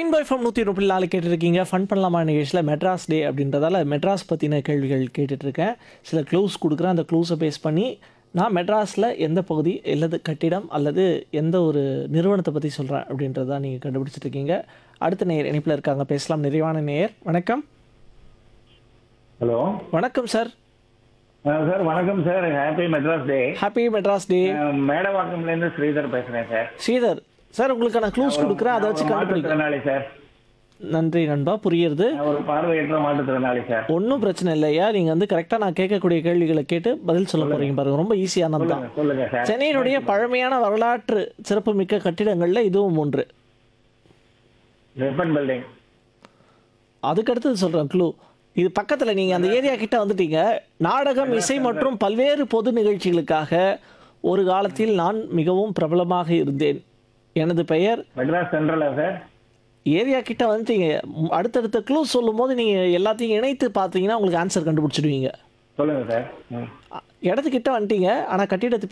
Rainbow FM நூற்றி இருபது நாலு கேட்டுருக்கீங்க ஃபன் பண்ணலாமா நிகழ்ச்சியில் மெட்ராஸ் டே அப்படின்றதால மெட்ராஸ் பற்றின கேள்விகள் கேட்டுட்ருக்கேன் சில க்ளூஸ் கொடுக்குறேன் அந்த க்ளூஸை பேஸ் பண்ணி நான் மெட்ராஸில் எந்த பகுதி அல்லது கட்டிடம் அல்லது எந்த ஒரு நிறுவனத்தை பற்றி சொல்கிறேன் அப்படின்றத நீங்கள் கண்டுபிடிச்சிட்டு இருக்கீங்க அடுத்த நேயர் இணைப்பில் இருக்காங்க பேசலாம் நிறைவான நேயர் வணக்கம் ஹலோ வணக்கம் சார் சார் வணக்கம் sir happy Madras day happy Madras day மேடவாக்கம்லேருந்து ஸ்ரீதர் பேசுகிறேன் சார் ஸ்ரீதர் சார் உங்களுக்கு நான் க்ளூஸ் கொடுக்குறேன் அதை வச்சு நான் ஒரு கண்டுபிடிக்க மாற்றுத்திறனாளி சார் நன்றி நண்பா புரியுறது நான் ஒரு பார்வையற்ற மாற்றுத்திறனாளி சார் ஒன்றும் பிரச்சனை இல்லையா நீங்கள் வந்து கரெக்டாக நான் கேட்கக்கூடிய கேள்விகளை கேட்டு பதில் சொல்ல போகிறீங்க பாருங்க ரொம்ப ஈஸியானது தான் சொல்லுங்க சொல்லுங்க சார் சென்னையினுடைய பழமையான வரலாற்று சிறப்புமிக்க கட்டிடங்களில் இதுவும் ஒன்று வெப்பன் பில்டிங் அதுக்கடுத்தது சொல்கிறேன் க்ளூ இது பக்கத்தில் நீங்கள் அந்த ஏரியா கிட்ட வந்துட்டீங்க நாடகம் இசை மற்றும் பல்வேறு பொது நிகழ்ச்சிகளுக்காக ஒரு காலத்தில் நான் மிகவும் பிரபலமாக இருந்தேன் எனது பெயர் மெட்ராஸ் சென்ட்ரலா சார் ஏரியா கிட்ட வந்துட்டீங்க ம், அடுத்தடுத்த க்ளூ சொல்லும் போது நீங்கள் எல்லாத்தையும் இணைத்து பார்த்தீங்கன்னா உங்களுக்கு ஆன்சர் கண்டுபிடிச்சிடுவீங்க சொல்லுங்க சார் ம். இடத்துக்கிட்ட வந்துட்டீங்க ஆனால் கட்டிடத்து